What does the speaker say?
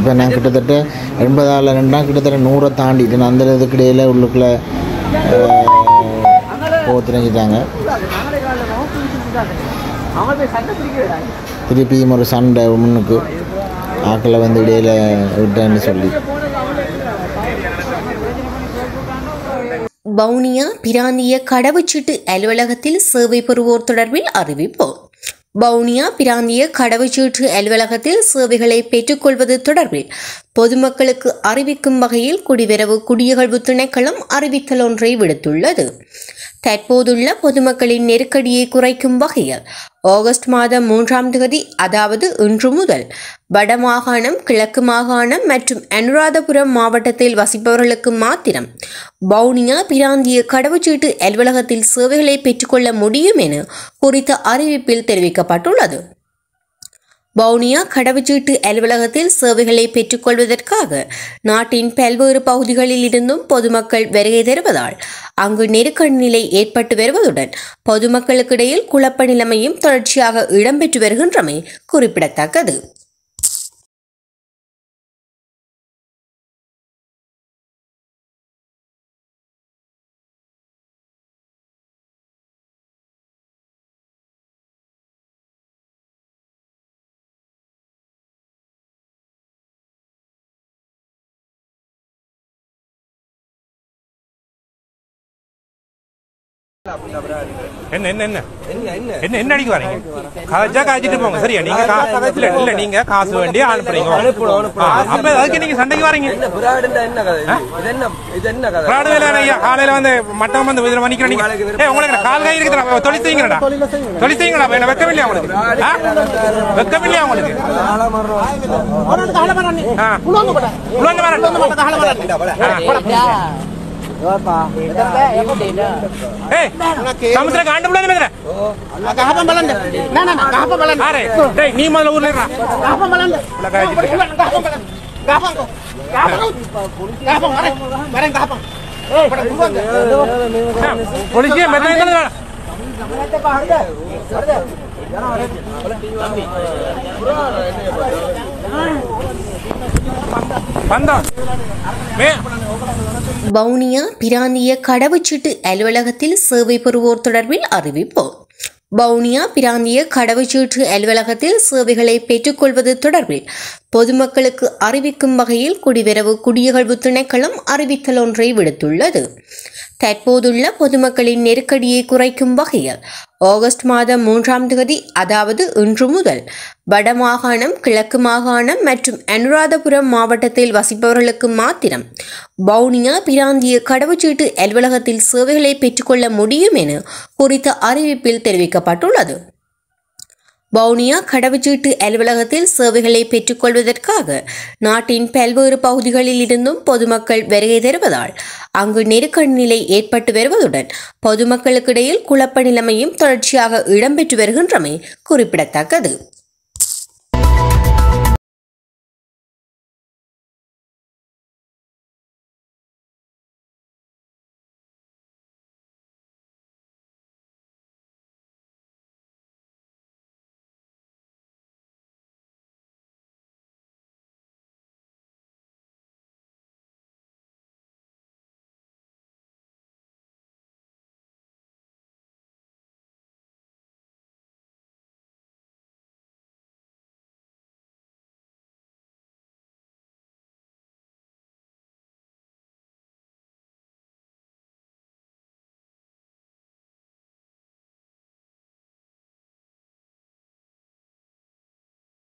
இப்போ நான் கிட்டத்தட்ட எண்பதால் ரெண்டா கிட்டத்தட்ட நூறை தாண்டிட்டேன் அந்த இதுக்கு இடையில உள்ளுக்குள்ளே போக தெரிஞ்சிட்டாங்க திருப்பியும் ஒரு சண்டை முன்னுக்கு ஆக்களை வந்து இடையில விட்டேன்னு சொல்லி வவுனியா பிராந்திய கடவுச்சீட்டு அலுவலகத்தில் சேவை பெறுவோர் தொடர்பில் அறிவிப்பு வவுனியா பிராந்திய கடவுச்சீட்டு அலுவலகத்தில் சேவைகளை பெற்றுக்கொள்வது தொடர்பில் பொதுமக்களுக்கு அறிவிக்கும் வகையில் குடிவரவு குடியகழ்வு திணைக்களம் அறிவித்தல் ஒன்றை விடுத்துள்ளது தற்போதுள்ள பொதுமக்களின் நெருக்கடியை குறைக்கும் வகையில் ஆகஸ்ட் மாதம் மூன்றாம் தேதி அதாவது இன்று முதல் வடமாகாணம் கிழக்கு மாகாணம் மற்றும் அனுராதபுரம் மாவட்டத்தில் வசிப்பவர்களுக்கு மாத்திரம் வவுனியா பிராந்திய கடவுச்சீட்டு அலுவலகத்தில் சேவைகளை பெற்றுக்கொள்ள முடியும் என குறித்த அறிவிப்பில் தெரிவிக்கப்பட்டுள்ளது வவுனியா கடவுச்சீட்டு அலுவலகத்தில் சேவைகளை பெற்றுக்கொள்வதற்காக நாட்டின் பல்வேறு பகுதிகளில் இருந்தும் பொதுமக்கள் வருகை தருவதால் அங்கு நெருக்கடி நிலை ஏற்பட்டு வருவதுடன் பொதுமக்களுக்கிடையில் குழப்ப நிலைமையும் தொடர்ச்சியாக இடம்பெற்று வருகின்றமை குறிப்பிடத்தக்கது என்ன என்ன என்ன என்ன என்ன அடிக்க வரீங்க கதைச்சா காய்ச்சிட்டு போங்க சரியா நீங்க கா- இல்ல இல்ல நீங்க காசு வேண்டி அனுப்புறீங்க ஆ, அப்ப அதுக்கு நீங்க சண்டைக்கு வரீங்க என்ன பிராடுண்டா என்ன கதை இது? இது என்ன இது என்ன கதை பிராடு வேலை ஐயா காலையில வந்து மட்டம் வந்து இதுல மணிக்கிறோம் நீங்க ஏய் உங்களுக்கு என்ன கால் கை இருக்குதா தொழில் செய்யுங்கடா தொழில் செய்யுங்கடா என்ன வெக்கமில்லையா உங்களுக்கு ஆ? வெக்கமில்லையா உங்களுக்கு ஆ. உள்ள வரேன். ஆ. ஏய், சமுத்திரம் காண்டு புள்ள நினைக்கிற ஆரே டேய் நீ முதல்ல ஊர்ல இருடா. உள்ள காய்ச்சிட்டு இருக்க. ஆ, போலீஸே மெல்ல இருந்து வா. வந்தோம் மே வவுனியா பிராந்திய கடவுச்சீட்டு அலுவலகத்தில் சேவை பெறுவோர் தொடர்பில் அறிவிப்பு வவுனியா பிராந்திய கடவுச்சீட்டு அலுவலகத்தில் சேவைகளை பெற்றுக்கொள்வது தொடர்பில் பொதுமக்களுக்கு அறிவிக்கும் வகையில் குடிவரவு குடியகழ்வு திணைக்களம் அறிவித்தல் ஒன்றை விடுத்துள்ளது தற்போதுள்ள பொதுமக்களின் நெருக்கடியை குறைக்கும் வகையில் ஆகஸ்ட் மாதம் மூன்றாம் தேதி அதாவது இன்று முதல் வடமாகாணம் கிழக்கு மாகாணம் மற்றும் அனுராதபுரம் மாவட்டத்தில் வசிப்பவர்களுக்கு மாத்திரம் வவுனியா பிராந்திய கடவுச்சீட்டு அலுவலகத்தில் சேவைகளை பெற்றுக்கொள்ள முடியும் என குறித்த அறிவிப்பில் தெரிவிக்கப்பட்டுள்ளது வவுனியா கடவுச்சீட்டு அலுவலகத்தில் சேவைகளை பெற்றுக்கொள்வதற்காக நாட்டின் பல்வேறு பகுதிகளில் இருந்தும் பொதுமக்கள் வருகை தருவதால் அங்கு நெருக்கடி நிலை ஏற்பட்டு வருவதுடன் பொதுமக்களுக்கிடையில் குழப்ப நிலைமையும் தொடர்ச்சியாக இடம்பெற்று வருகின்றமை குறிப்பிடத்தக்கது